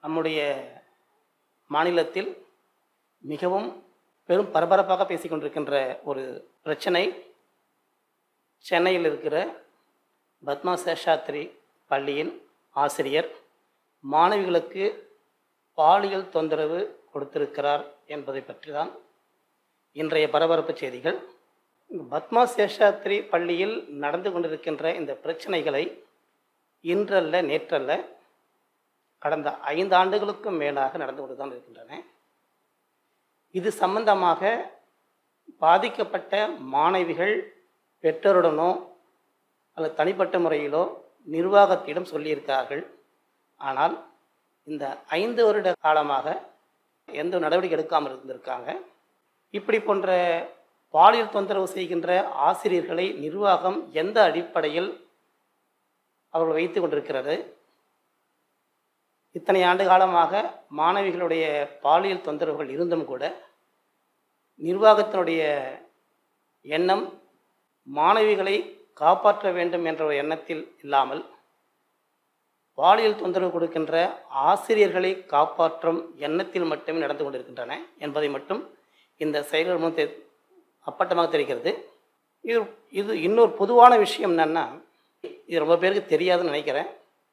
நம்முடைய மாநிலத்தில் மிகவும் பெரும் பரபரப்பாக பேசிக்கொண்டிருக்கின்ற ஒரு பிரச்சனை சென்னையில் இருக்கிற பத்மா சேஷாத்ரி பள்ளியின் ஆசிரியர் மாணவிகளுக்கு பாலியல் தொந்தரவு கொடுத்திருக்கிறார் என்பதை பற்றி தான் இன்றைய பரபரப்பு செய்திகள் பத்மா சேஷாத்ரி பள்ளியில் நடந்து கொண்டிருக்கின்ற இந்த பிரச்சனைகளை இன்றல்ல நேற்றல்ல கடந்த ஐந்து ஆண்டுகளுக்கும் மேலாக நடந்து கொண்டு தான் இருக்கின்றன இது சம்பந்தமாக பாதிக்கப்பட்ட மாணவிகள் பெற்றோருடனோ அல்லது தனிப்பட்ட முறையிலோ நிர்வாகத்திடம் சொல்லியிருக்கிறார்கள் ஆனால் இந்த ஐந்து வருட காலமாக எந்த நடவடிக்கை எடுக்காமல் இருந்திருக்காங்க இப்படி போன்ற பாலியல் தொந்தரவு செய்கின்ற ஆசிரியர்களை நிர்வாகம் எந்த அடிப்படையில் அவர்கள் வைத்து கொண்டிருக்கிறது இத்தனை ஆண்டு காலமாக மாணவிகளுடைய பாலியல் தொந்தரவுகள் இருந்தும் கூட நிர்வாகத்தினுடைய எண்ணம் மாணவிகளை காப்பாற்ற வேண்டும் என்ற ஒரு எண்ணத்தில் இல்லாமல் பாலியல் தொந்தரவு கொடுக்கின்ற ஆசிரியர்களை காப்பாற்றும் எண்ணத்தில் மட்டுமே நடந்து கொண்டிருக்கின்றன என்பதை மட்டும் இந்த செயல்கள் மூலம் தெ- அப்பட்டமாக தெரிகிறது இது இது இன்னொரு பொதுவான விஷயம் என்னன்னா இது ரொம்ப பேருக்கு தெரியாதுன்னு நினைக்கிறேன்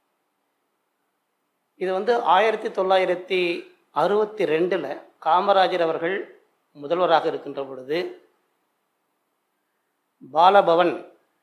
இது வந்து ஆயிரத்தி தொள்ளாயிரத்தி அறுபத்தி ரெண்டில் காமராஜர் அவர்கள் முதல்வராக இருக்கின்ற பொழுது பாலபவன்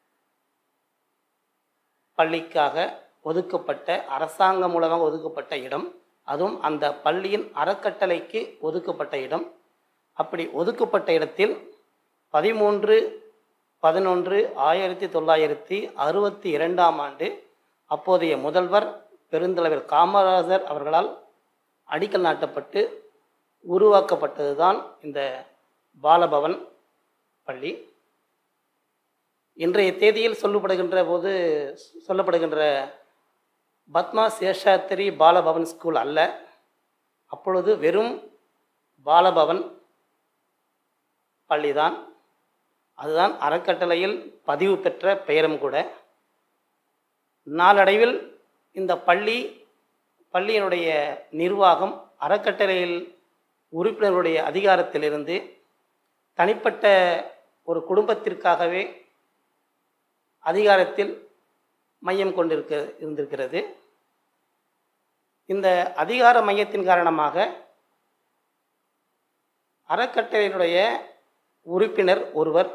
பள்ளிக்காக ஒதுக்கப்பட்ட அரசாங்கம் மூலமாக ஒதுக்கப்பட்ட இடம் அதுவும் அந்த பள்ளியின் அறக்கட்டளைக்கு ஒதுக்கப்பட்ட இடம் அப்படி ஒதுக்கப்பட்ட இடத்தில் பதிமூன்று பதினொன்று ஆயிரத்தி தொள்ளாயிரத்தி அறுபத்தி இரண்டாம் ஆண்டு அப்போதைய முதல்வர் பெருந்தலைவர் காமராஜர் அவர்களால் அடிக்கல் நாட்டப்பட்டு உருவாக்கப்பட்டது தான் இந்த பாலபவன் பள்ளி இன்றைய தேதியில் சொல்லப்படுகின்ற போது சொல்லப்படுகின்ற பத்மா சேஷாத்திரி பாலபவன் ஸ்கூல் அல்ல அப்பொழுது வெறும் பாலபவன் பள்ளிதான் அதுதான் அறக்கட்டளையில் பதிவு பெற்ற பெயரும் கூட நாளடைவில் இந்த பள்ளி பள்ளியினுடைய நிர்வாகம் அறக்கட்டளையில் உறுப்பினர்களுடைய அதிகாரத்திலிருந்து தனிப்பட்ட ஒரு குடும்பத்திற்காகவே அதிகாரத்தில் மையம் கொண்டிருக்க இருந்திருக்கிறது இந்த அதிகார மையத்தின் காரணமாக அறக்கட்டளையினுடைய உறுப்பினர் ஒருவர்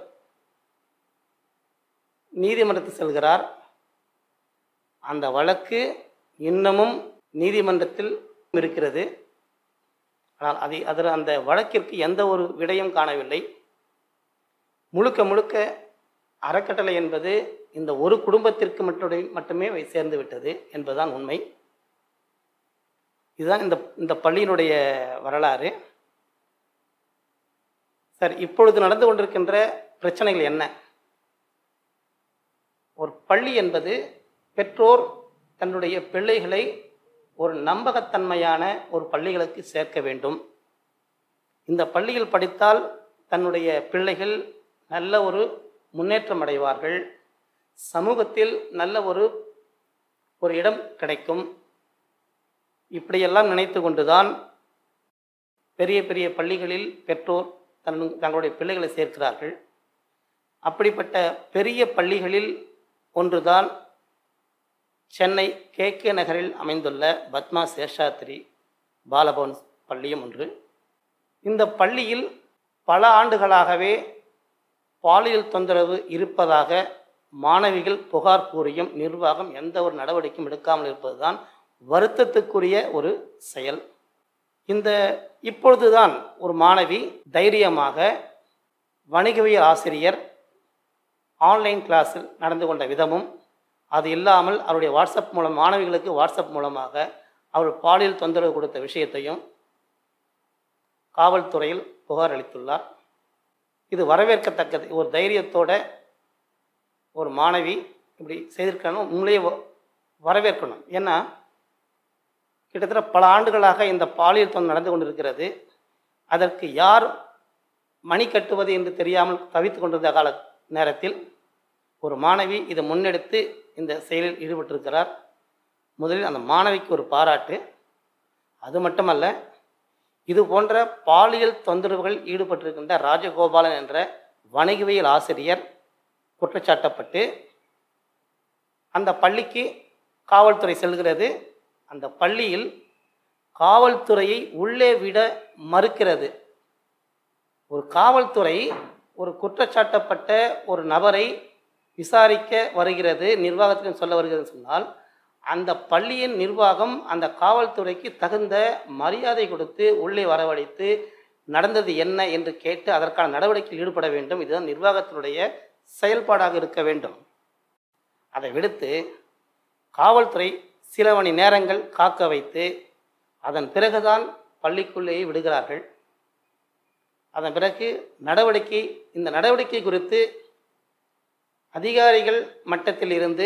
நீதிமன்றத்தில் செல்கிறார் அந்த வழக்கு இன்னமும் நீதிமன்றத்தில் இருக்கிறது ஆனால் அதை அதில் அந்த வழக்கிற்கு எந்த ஒரு விடயம் காணவில்லை முழுக்க முழுக்க அறக்கட்டளை என்பது இந்த ஒரு குடும்பத்திற்கு மட்டுமே மட்டுமே வை- சேர்ந்து விட்டது என்பதுதான் உண்மை இதுதான் இந்த இந்த பள்ளியினுடைய வரலாறு சார் இப்பொழுது நடந்து கொண்டிருக்கின்ற பிரச்சனைகள் என்ன ஒரு பள்ளி என்பது பெற்றோர் தன்னுடைய பிள்ளைகளை ஒரு நம்பகத்தன்மையான ஒரு பள்ளிகளுக்கு சேர்க்க வேண்டும் இந்த பள்ளியில் படித்தால் தன்னுடைய பிள்ளைகள் நல்ல ஒரு முன்னேற்றம் அடைவார்கள் சமூகத்தில் நல்ல ஒரு ஒரு இடம் கிடைக்கும் இப்படியெல்லாம் நினைத்து கொண்டுதான் பெரிய பெரிய பள்ளிகளில் பெற்றோர் தன் தங்களுடைய பிள்ளைகளை சேர்க்கிறார்கள் அப்படிப்பட்ட பெரிய பள்ளிகளில் ஒன்றுதான் சென்னை கே கே நகரில் அமைந்துள்ள பத்மா சேஷாத்ரி பாலபவன் பள்ளியும் ஒன்று இந்த பள்ளியில் பல ஆண்டுகளாகவே பாலியல் தொந்தரவு இருப்பதாக மாணவிகள் புகார் கூறியும் நிர்வாகம் எந்த ஒரு நடவடிக்கையும் எடுக்காமல் இருப்பதுதான் வருத்தத்துக்குரிய ஒரு செயல் இந்த இப்பொழுதுதான் ஒரு மாணவி தைரியமாக வணிகவியல் ஆசிரியர் ஆன்லைன் கிளாஸில் நடந்து கொண்ட விதமும் அது இல்லாமல் அவருடைய வாட்ஸ்அப் மூலம் மாணவிகளுக்கு வாட்ஸ்அப் மூலமாக அவர் பாலியல் தொந்தரவு கொடுத்த விஷயத்தையும் காவல்துறையில் புகார் அளித்துள்ளார் இது வரவேற்கத்தக்கது ஒரு தைரியத்தோட ஒரு மாணவி இப்படி செய்திருக்காங்க உண்மையிலேயே வ- வரவேற்கணும் ஏன்னா கிட்டத்தட்ட பல ஆண்டுகளாக இந்த பாலியல் தொந்தரவு நடந்து கொண்டிருக்கிறது அதற்கு யார் மணி கட்டுவது என்று தெரியாமல் தவித்து கொண்டிருந்த கால நேரத்தில் ஒரு மாணவி இதை முன்னெடுத்து இந்த செயலில் ஈடுபட்டிருக்கிறார் முதலில் அந்த மாணவிக்கு ஒரு பாராட்டு அது மட்டுமல்ல இது போன்ற பாலியல் தொந்தரவுகள் ஈடுபட்டிருக்கின்ற ராஜகோபாலன் என்ற வணிகவியல் ஆசிரியர் குற்றச்சாட்டப்பட்டு அந்த பள்ளிக்கு காவல்துறை செல்கிறது அந்த பள்ளியில் காவல்துறையை உள்ளே விட மறுக்கிறது ஒரு காவல்துறை ஒரு குற்றச்சாட்டப்பட்ட ஒரு நபரை விசாரிக்க வருகிறது நிர்வாகத்திடம் சொல்ல வருகிறது சொன்னால் அந்த பள்ளியின் நிர்வாகம் அந்த காவல்துறைக்கு தகுந்த மரியாதை கொடுத்து உள்ளே வரவழைத்து நடந்தது என்ன என்று கேட்டு அதற்கான நடவடிக்கையில் ஈடுபட வேண்டும் இதுதான் நிர்வாகத்தினுடைய செயல்பாடாக இருக்க வேண்டும் அதை விடுத்து காவல்துறை சில மணி நேரங்கள் காக்க வைத்து அதன் பிறகுதான் பள்ளிக்குள்ளேயே விடுகிறார்கள் அதன் பிறகு நடவடிக்கை இந்த நடவடிக்கை குறித்து அதிகாரிகள் மட்டத்தில் இருந்து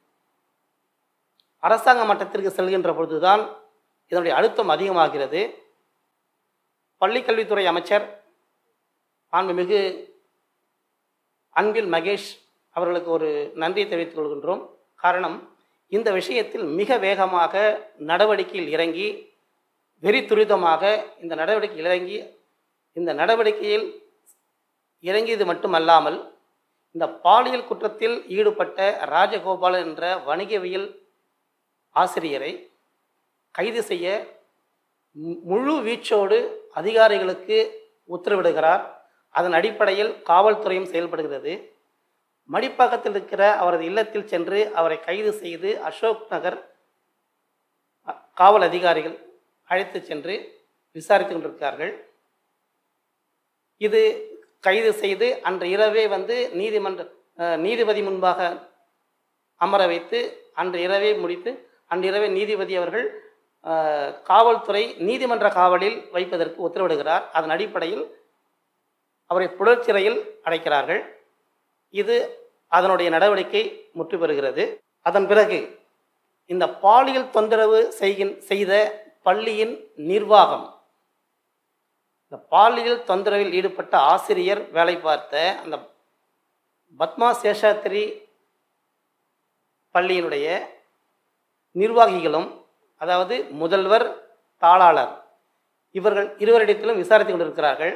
அரசாங்க மட்டத்திற்கு செல்கின்ற பொழுதுதான் இதனுடைய அழுத்தம் அதிகமாகிறது பள்ளிக்கல்வித்துறை அமைச்சர் மாண்புமிகு அன்பில் மகேஷ் அவர்களுக்கு ஒரு நன்றியை தெரிவித்துக் கொள்கின்றோம் காரணம் இந்த விஷயத்தில் மிக வேகமாக நடவடிக்கையில் இறங்கி வெறி துரிதமாக இந்த நடவடிக்கையில் இறங்கி இந்த நடவடிக்கையில் இறங்கியது மட்டுமல்லாமல் இந்த பாலியல் குற்றத்தில் ஈடுபட்ட ராஜகோபாலன் என்ற வணிகவியல் ஆசிரியரை கைது செய்ய மு- முழு வீச்சோடு அதிகாரிகளுக்கு உத்தரவிடுகிறார் அதன் அடிப்படையில் காவல்துறையும் செயல்படுகிறது மடிப்பாக்கத்தில் இருக்கிற அவரது இல்லத்தில் சென்று அவரை கைது செய்து அசோக் நகர் அ, காவல் அதிகாரிகள் அழைத்து சென்று விசாரித்து கொண்டிருக்கிறார்கள் இது கைது செய்து அன்று இரவே வந்து நீதிமன்ற அஹ், நீதிபதி முன்பாக அமர வைத்து அன்று இரவே முடித்து அன்று இரவே நீதிபதி அவர்கள் அஹ், காவல்துறை நீதிமன்ற காவலில் வைப்பதற்கு உத்தரவிடுகிறார் அதன் அடிப்படையில் அவரை புழல் சிறையில் அடைக்கிறார்கள் இது அதனுடைய நடவடிக்கை முற்று பெறுகிறது அதன் பிறகு இந்த பாலியல் தொந்தரவு செய்கின் செய்த பள்ளியின் நிர்வாகம் இந்த பாலியல் தொந்தரவில் ஈடுபட்ட ஆசிரியர் வேலை பார்த்த அந்த பத்மா சேஷாத்திரி பள்ளியினுடைய நிர்வாகிகளும் அதாவது முதல்வர் தாளாளர் இவர்கள் இருவரிடத்திலும் விசாரித்துக் கொண்டிருக்கிறார்கள்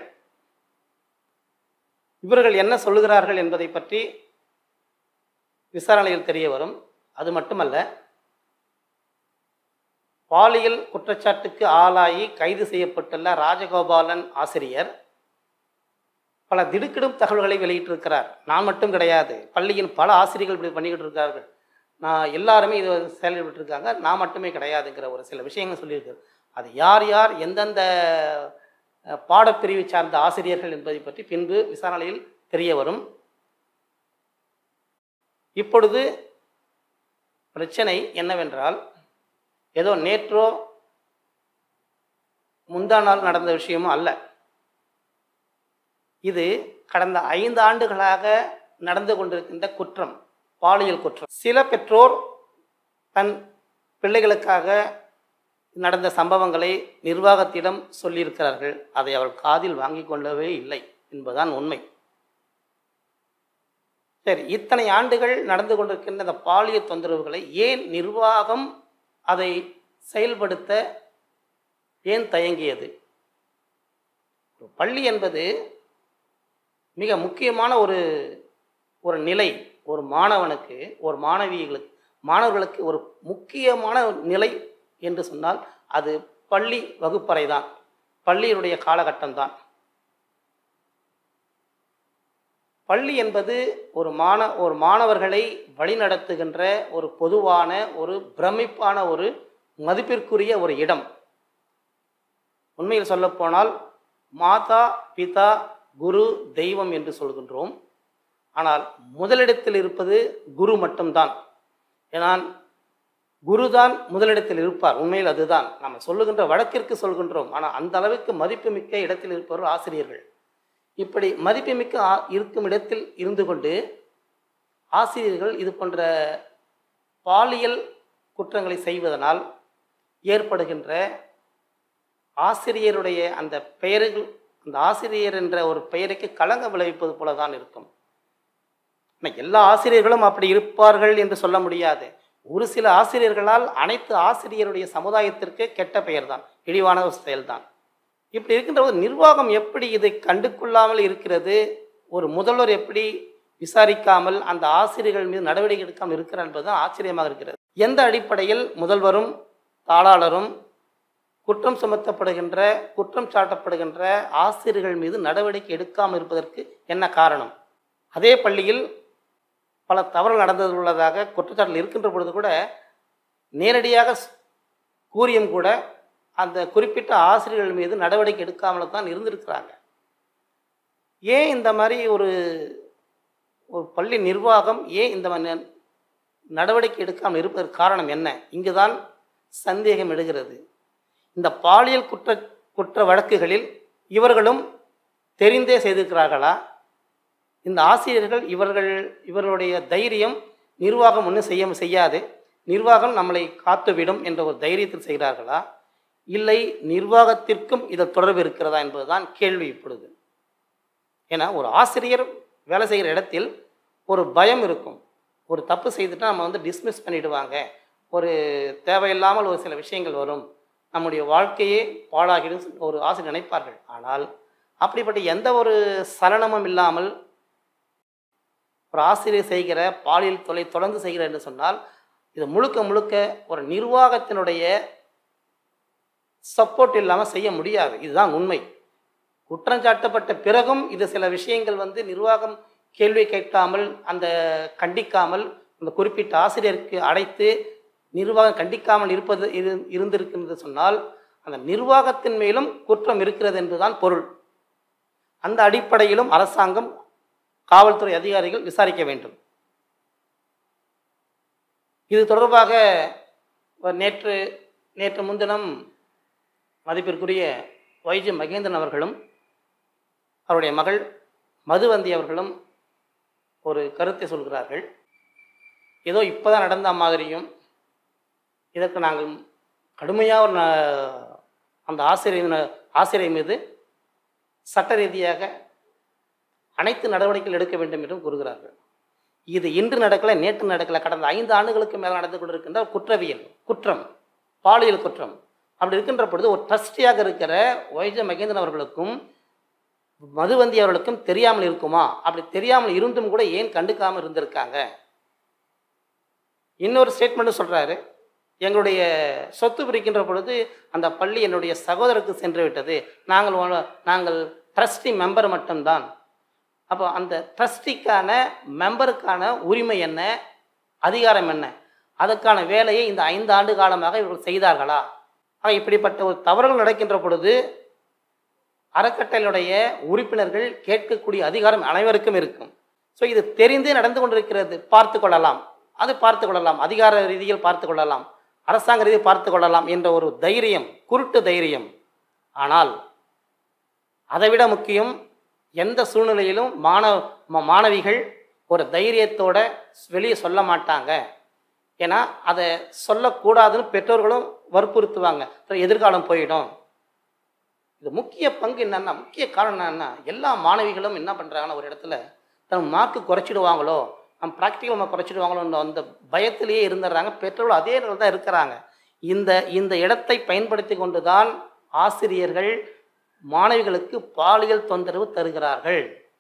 இவர்கள் என்ன சொல்லுகிறார்கள் என்பதை பற்றி விசாரணையில் தெரிய வரும் அது மட்டுமல்ல பாலியல் குற்றச்சாட்டுக்கு ஆளாகி கைது செய்யப்பட்டுள்ள ராஜகோபாலன் ஆசிரியர் பல திடுக்கிடும் தகவல்களை வெளியிட்டிருக்கிறார் நான் மட்டும் கிடையாது பள்ளியின் பல ஆசிரியர்கள் இப்படி பண்ணிக்கிட்டு இருக்கார்கள் நான் எல்லாருமே இது செயல்பட்டுருக்காங்க நான் மட்டுமே கிடையாதுங்கிற ஒரு சில விஷயங்கள் சொல்லியிருக்கு அது யார் யார் எந்தெந்த அஹ், பாடப்பிரிவு சார்ந்த ஆசிரியர்கள் என்பதை பற்றி பின்பு விசாரணையில் தெரிய வரும் இப்பொழுது பிரச்சனை என்னவென்றால் ஏதோ நேற்றோ முந்தா நாள் நடந்த விஷயமும் அல்ல இது கடந்த ஐந்து ஆண்டுகளாக நடந்து கொண்டிருக்கின்ற குற்றம் பாலியல் குற்றம் சில பெற்றோர் தன் பிள்ளைகளுக்காக நடந்த சம்பவங்களை நிர்வாகத்திடம் சொல்லியிருக்கிறார்கள் அதை அவள் காதில் வாங்கிக் கொள்ளவே இல்லை என்பதுதான் உண்மை சரி இத்தனை ஆண்டுகள் நடந்து கொண்டிருக்கின்ற இந்த பாலியல் தொந்தரவுகளை ஏன் நிர்வாகம் அதை செயல்படுத்த ஏன் தயங்கியது ஒரு பள்ளி என்பது மிக முக்கியமான ஒரு ஒரு நிலை ஒரு மாணவனுக்கு ஒரு மாணவிகளுக்கு மாணவர்களுக்கு ஒரு முக்கியமான நிலை என்று சொன்னால் அது பள்ளி வகுப்பறை தான் பள்ளியினுடைய காலகட்டம் தான் பள்ளி என்பது ஒரு மாண ஒரு மாணவர்களை வழிநடத்துகின்ற ஒரு பொதுவான ஒரு பிரமிப்பான ஒரு மதிப்பிற்குரிய ஒரு இடம் உண்மையில் சொல்லப்போனால் மாதா பிதா குரு தெய்வம் என்று சொல்கின்றோம் ஆனால் முதலிடத்தில் இருப்பது குரு மட்டும்தான் ஏனால் குருதான் முதலிடத்தில் இருப்பார் உண்மையில் அதுதான் நம்ம சொல்லுகின்ற வழக்கிற்கு சொல்கின்றோம் ஆனால் அந்த அளவுக்கு மதிப்புமிக்க இடத்தில் இருப்பவர் ஆசிரியர்கள் இப்படி மதிப்புமிக்க ஆ- இருக்கும் இடத்தில் இருந்து கொண்டு ஆசிரியர்கள் இது போன்ற பாலியல் குற்றங்களை செய்வதனால் ஏற்படுகின்ற ஆசிரியருடைய அந்த பெயர்கள் அந்த ஆசிரியர் என்ற ஒரு பெயருக்கு களங்கம் விளைவிப்பது போல தான் இருக்கும் ஆனா, எல்லா ஆசிரியர்களும் அப்படி இருப்பார்கள் என்று சொல்ல முடியாது ஒரு சில ஆசிரியர்களால் அனைத்து ஆசிரியருடைய சமுதாயத்திற்கு கெட்ட பெயர் தான் இழிவான ஒரு செயல்தான் இப்படி இருக்கின்ற போது நிர்வாகம் எப்படி இதை கண்டு கொள்ளாமல் இருக்கிறது ஒரு முதல்வர் எப்படி விசாரிக்காமல் அந்த ஆசிரியர்கள் மீது நடவடிக்கை எடுக்காமல் இருக்கிறார் என்பதுதான் ஆச்சரியமாக இருக்கிறது எந்த அடிப்படையில் முதல்வரும் தாளாளரும் குற்றம் சுமத்தப்படுகின்ற குற்றம் சாட்டப்படுகின்ற ஆசிரியர்கள் மீது நடவடிக்கை எடுக்காமல் இருப்பதற்கு என்ன காரணம் அதே பள்ளியில் பல தவறுகள் நடந்தது உள்ளதாக குற்றச்சாட்டில் இருக்கின்ற பொழுது கூட நேரடியாக ஸ்- கூறியும் கூட அந்த குறிப்பிட்ட ஆசிரியர்கள் மீது நடவடிக்கை எடுக்காமல் தான் இருந்திருக்கிறாங்க ஏன் இந்த மாதிரி ஒரு ஒரு பள்ளி நிர்வாகம் ஏன் இந்த மாதிரி ந- நடவடிக்கை எடுக்காமல் இருப்பதற்கு காரணம் என்ன இங்குதான் சந்தேகம் எழுகிறது இந்த பாலியல் குற்ற குற்ற வழக்குகளில் இவர்களும் தெரிந்தே செய்திருக்கிறார்களா இந்த ஆசிரியர்கள் இவர்கள் இவர்களுடைய தைரியம் நிர்வாகம் ஒன்றும் செய்ய செய்யாது நிர்வாகம் நம்மளை காத்துவிடும் என்ற ஒரு தைரியத்தில் செய்கிறார்களா இல்லை நிர்வாகத்திற்கும் இதில் தொடர்பு இருக்கிறதா என்பதுதான் கேள்வி இப்பொழுது ஏன்னா ஒரு ஆசிரியர் வேலை செய்கிற இடத்தில் ஒரு பயம் இருக்கும் ஒரு தப்பு செய்துட்டா நம்ம வந்து டிஸ்மிஸ் பண்ணிடுவாங்க ஒரு தேவையில்லாமல் ஒரு சில விஷயங்கள் வரும் நம்முடைய வாழ்க்கையே பாழாகிடும் ஒரு ஆசிரியர் நினைப்பார்கள் ஆனால் அப்படிப்பட்ட எந்த ஒரு சலனமும் இல்லாமல் ஒரு ஆசிரியர் செய்கிற பாலியல் தொலை தொடர்ந்து செய்கிறார் என்று சொன்னால் இது முழுக்க முழுக்க ஒரு நிர்வாகத்தினுடைய சப்போர்ட் இல்லாமல் செய்ய முடியாது இதுதான் உண்மை குற்றம் சாட்டப்பட்ட பிறகும் இது சில விஷயங்கள் வந்து நிர்வாகம் கேள்வி கேட்காமல் அந்த கண்டிக்காமல் அந்த குறிப்பிட்ட ஆசிரியருக்கு அடைத்து நிர்வாகம் கண்டிக்காமல் இருப்பது இரு இருந்திருக்கிறது சொன்னால் அந்த நிர்வாகத்தின் மேலும் குற்றம் இருக்கிறது என்பதுதான் பொருள் அந்த அடிப்படையிலும் அரசாங்கம் காவல்துறை அதிகாரிகள் விசாரிக்க வேண்டும் இது தொடர்பாக ஒரு நேற்று நேற்று முன்தினம் மதிப்பிற்குரிய வைஜி மகேந்திரன் அவர்களும் அவருடைய மகள் மதுவந்தி அவர்களும் ஒரு கருத்தை சொல்கிறார்கள் ஏதோ இப்போதான் நடந்த மாதிரியும் இதற்கு நாங்கள் கடுமையாக ஒரு ந- அந்த ஆசிரியர் ஆசிரியர் மீது சட்ட ரீதியாக அனைத்து நடவடிக்கைகள் எடுக்க வேண்டும் என்றும் கூறுகிறார்கள் இது இன்று நடக்கல நேற்று நடக்கல கடந்த ஐந்து ஆண்டுகளுக்கு மேலே நடந்து கொண்டிருக்கின்ற குற்றவியல் குற்றம் பாலியல் குற்றம் அப்படி இருக்கின்ற பொழுது ஒரு ட்ரஸ்டியாக இருக்கிற வைஜ மகேந்திரன் அவர்களுக்கும் மதுவந்தி அவர்களுக்கும் தெரியாமல் இருக்குமா அப்படி தெரியாமல் இருந்தும் கூட ஏன் கண்டுக்காமல் இருந்திருக்காங்க இன்னொரு ஸ்டேட்மெண்ட்டும் சொல்றாரு எங்களுடைய சொத்து பிரிக்கின்ற பொழுது அந்த பள்ளி என்னுடைய சகோதரருக்கு சென்று விட்டது நாங்கள் ஒ- நாங்கள் ட்ரஸ்டி மெம்பர் மட்டும்தான் அப்போ அந்த ட்ரஸ்டிக்கான மெம்பருக்கான உரிமை என்ன அதிகாரம் என்ன அதற்கான வேலையை இந்த ஐந்து ஆண்டு காலமாக இவர்கள் செய்தார்களா ஆக இப்படிப்பட்ட ஒரு தவறுகள் நடக்கின்ற பொழுது அறக்கட்டளையுடைய உறுப்பினர்கள் கேட்கக்கூடிய அதிகாரம் அனைவருக்கும் இருக்கும் ஸோ இது தெரிந்தே நடந்து கொண்டிருக்கிறது பார்த்து கொள்ளலாம் அது பார்த்து கொள்ளலாம் அதிகார ரீதியில் பார்த்து கொள்ளலாம் அரசாங்க ரீதியில் பார்த்து கொள்ளலாம் என்ற ஒரு தைரியம் குருட்டு தைரியம் ஆனால் அதைவிட முக்கியம் எந்த சூழ்நிலையிலும் மாணவ ம- மாணவிகள் ஒரு தைரியத்தோட வெளியே சொல்ல மாட்டாங்க ஏன்னா அதை சொல்லக்கூடாதுன்னு பெற்றோர்களும் வற்புறுத்துவாங்க அப்புறம் எதிர்காலம் போயிடும் இது முக்கிய பங்கு என்னன்னா முக்கிய காரணம் என்னன்னா எல்லா மாணவிகளும் என்ன பண்ணுறாங்கன்னா ஒரு இடத்துல தன் மார்க்கு குறைச்சிடுவாங்களோ நம்ம ப்ராக்டிக்கல் நம்ம குறைச்சிடுவாங்களோ அந்த பயத்திலேயே இருந்துடுறாங்க பெற்றோர்கள் அதே இடத்துல தான் இருக்கிறாங்க இந்த இந்த இடத்தை பயன்படுத்தி கொண்டு தான் ஆசிரியர்கள் மாணவிகளுக்கு பாலியல் தொந்தரவு தருகிறார்கள்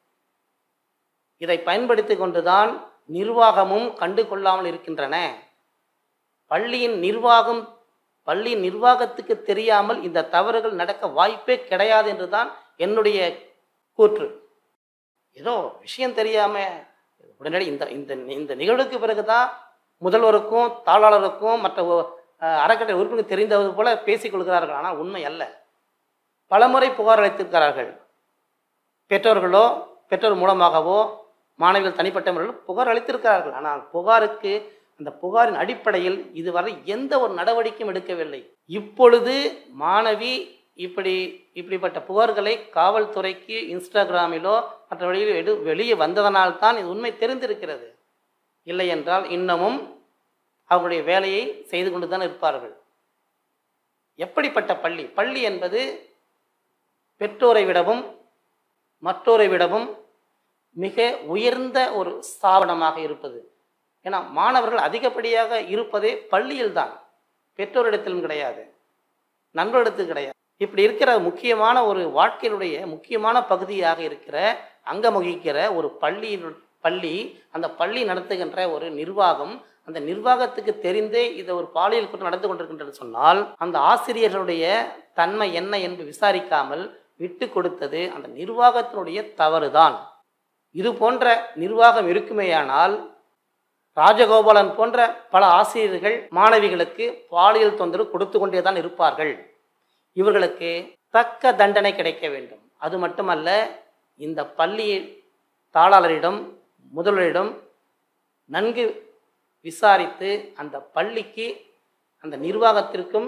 இதை பயன்படுத்தி கொண்டுதான் நிர்வாகமும் கண்டு கொள்ளாமல் இருக்கின்றன பள்ளியின் நிர்வாகம் பள்ளி நிர்வாகத்துக்கு தெரியாமல் இந்த தவறுகள் நடக்க வாய்ப்பே கிடையாது என்றுதான் என்னுடைய கூற்று ஏதோ விஷயம் தெரியாம உடனடி இந்த இந்த இந்த நிகழ்வுக்கு பிறகுதான் முதல்வருக்கும் தாளாளருக்கும் மற்ற ஒ- அஹ் அறக்கட்டளை உறுப்பினர் தெரிந்தது போல பேசிக் கொள்கிறார்கள் ஆனால் உண்மை அல்ல பலமுறை புகார் அளித்திருக்கிறார்கள் பெற்றோர்களோ பெற்றோர் மூலமாகவோ மாணவிகள் தனிப்பட்ட முறையில் புகார் அளித்திருக்கிறார்கள் ஆனால் புகாருக்கு அந்த புகாரின் அடிப்படையில் இதுவரை எந்த ஒரு நடவடிக்கையும் எடுக்கவில்லை இப்பொழுது மாணவி இப்படி இப்படிப்பட்ட புகார்களை காவல்துறைக்கு இன்ஸ்டாகிராமிலோ மற்ற வழியில் எடு வெளியே வந்ததனால்தான் இது உண்மை தெரிந்திருக்கிறது இல்லை என்றால் இன்னமும் அவர்களுடைய வேலையை செய்து கொண்டு தான் இருப்பார்கள் எப்படிப்பட்ட பள்ளி பள்ளி என்பது பெற்றோரை விடவும் மற்றோரை விடவும் மிக உயர்ந்த ஒரு ஸ்தாபனமாக இருப்பது ஏன்னா மாணவர்கள் அதிகப்படியாக இருப்பதே பள்ளியில் தான் பெற்றோரிடத்திலும் கிடையாது நண்பரிடத்தில் கிடையாது இப்படி இருக்கிற முக்கியமான ஒரு வாழ்க்கையினுடைய முக்கியமான பகுதியாக இருக்கிற அங்கம் வகிக்கிற ஒரு பள்ளியின் பள்ளி அந்த பள்ளி நடத்துகின்ற ஒரு நிர்வாகம் அந்த நிர்வாகத்துக்கு தெரிந்தே இதை ஒரு பாலியல் குற்றம் நடந்து கொண்டிருக்கின்றது சொன்னால் அந்த ஆசிரியர்களுடைய தன்மை என்ன என்று விசாரிக்காமல் விட்டு கொடுத்தது அந்த நிர்வாகத்தினுடைய தவறுதான் இது போன்ற நிர்வாகம் இருக்குமேயானால் ராஜகோபாலன் போன்ற பல ஆசிரியர்கள் மாணவிகளுக்கு பாலியல் தொந்தரவு கொடுத்து கொண்டே தான் இருப்பார்கள் இவர்களுக்கு தக்க தண்டனை கிடைக்க வேண்டும் அது மட்டுமல்ல இந்த பள்ளி தாளாளரிடம் முதல்வரிடம் நன்கு விசாரித்து அந்த பள்ளிக்கு அந்த நிர்வாகத்திற்கும்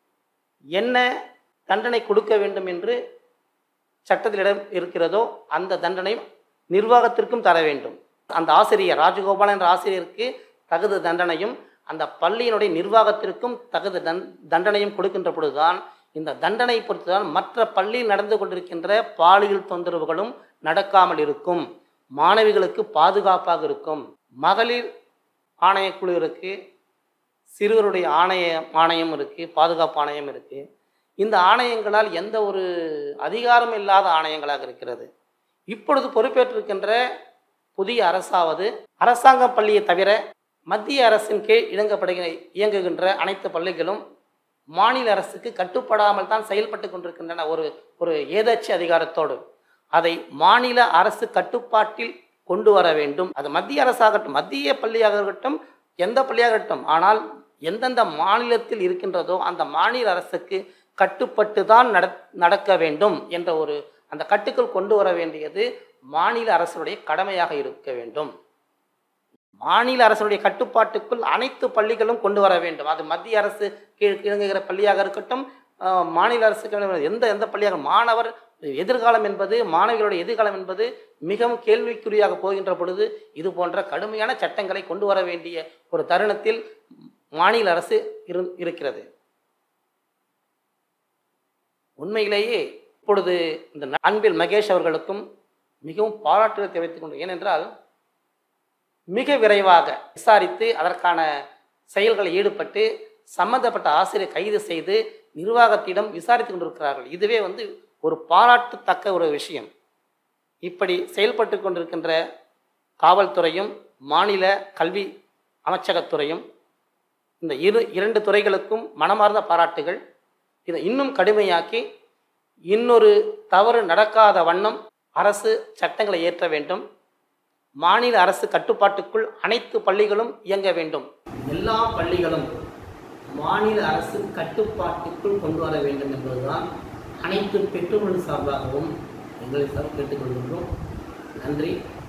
என்ன தண்டனை கொடுக்க வேண்டும் என்று சட்டத்தில் இடம் இருக்கிறதோ அந்த தண்டனை நிர்வாகத்திற்கும் தர வேண்டும் அந்த ஆசிரியர் ராஜகோபாலன் என்ற ஆசிரியருக்கு தகுந்த தண்டனையும் அந்த பள்ளியினுடைய நிர்வாகத்திற்கும் தகுந்த தன் தண்டனையும் கொடுக்கின்ற பொழுதுதான் இந்த தண்டனை பொறுத்துதான் மற்ற பள்ளியில் நடந்து கொண்டிருக்கின்ற பாலியல் தொந்தரவுகளும் நடக்காமல் இருக்கும் மாணவிகளுக்கு பாதுகாப்பாக இருக்கும் மகளிர் ஆணையக்குழு இருக்கு சிறுவருடைய ஆணைய ஆணையம் இருக்கு பாதுகாப்பு ஆணையம் இருக்கு இந்த ஆணையங்களால் எந்த ஒரு அதிகாரம் இல்லாத ஆணையங்களாக இருக்கிறது இப்பொழுது பொறுப்பேற்றிருக்கின்ற புதிய அரசாவது அரசாங்க பள்ளியை தவிர மத்திய அரசின் கீழ் இயங்கப்படுகிற இயங்குகின்ற அனைத்து பள்ளிகளும் மாநில அரசுக்கு கட்டுப்படாமல் தான் செயல்பட்டு கொண்டிருக்கின்றன ஒரு ஒரு ஏதாட்சி அதிகாரத்தோடு அதை மாநில அரசு கட்டுப்பாட்டில் கொண்டு வர வேண்டும் அது மத்திய அரசாகட்டும் மத்திய பள்ளியாக இருக்கட்டும் எந்த பள்ளியாக இருக்கட்டும் ஆனால் எந்தெந்த மாநிலத்தில் இருக்கின்றதோ அந்த மாநில அரசுக்கு கட்டுப்பட்டு தான் நட நடக்க வேண்டும் என்ற ஒரு அந்த கட்டுக்குள் கொண்டு வர வேண்டியது மாநில அரசுடைய கடமையாக இருக்க வேண்டும் மாநில அரசுடைய கட்டுப்பாட்டுக்குள் அனைத்து பள்ளிகளும் கொண்டு வர வேண்டும் அது மத்திய அரசு கீழ் இயங்குகிற பள்ளியாக இருக்கட்டும் அஹ், மாநில அரசுக்கு எந்த எந்த பள்ளியாக மாணவர் எதிர்காலம் என்பது மாணவிகளுடைய எதிர்காலம் என்பது மிகவும் கேள்விக்குறியாக போகின்ற பொழுது இது போன்ற கடுமையான சட்டங்களை கொண்டு வர வேண்டிய ஒரு தருணத்தில் மாநில அரசு இரு இருக்கிறது உண்மையிலேயே இப்பொழுது இந்த அன்பில் மகேஷ் அவர்களுக்கும் மிகவும் பாராட்டுகளை தெரிவித்துக் கொண்டு ஏனென்றால் மிக விரைவாக விசாரித்து அதற்கான செயல்களில் ஈடுபட்டு சம்பந்தப்பட்ட ஆசிரியர் கைது செய்து நிர்வாகத்திடம் விசாரித்து கொண்டிருக்கிறார்கள் இதுவே வந்து ஒரு பாராட்டத்தக்க ஒரு விஷயம் இப்படி செயல்பட்டு கொண்டிருக்கின்ற காவல்துறையும் மாநில கல்வி அமைச்சகத்துறையும் இந்த இரு இரண்டு துறைகளுக்கும் மனமார்ந்த பாராட்டுகள் இதை இன்னும் கடுமையாக்கி இன்னொரு தவறு நடக்காத வண்ணம் அரசு சட்டங்களை ஏற்ற வேண்டும் மாநில அரசு கட்டுப்பாட்டுக்குள் அனைத்து பள்ளிகளும் இயங்க வேண்டும் எல்லா பள்ளிகளும் மாநில அரசு கட்டுப்பாட்டுக்குள் கொண்டு வர வேண்டும் என்பதுதான் அனைத்து பெற்றோர்கள் சார்பாகவும் எங்களை சார் கேட்டுக்கொள்கின்றோம் நன்றி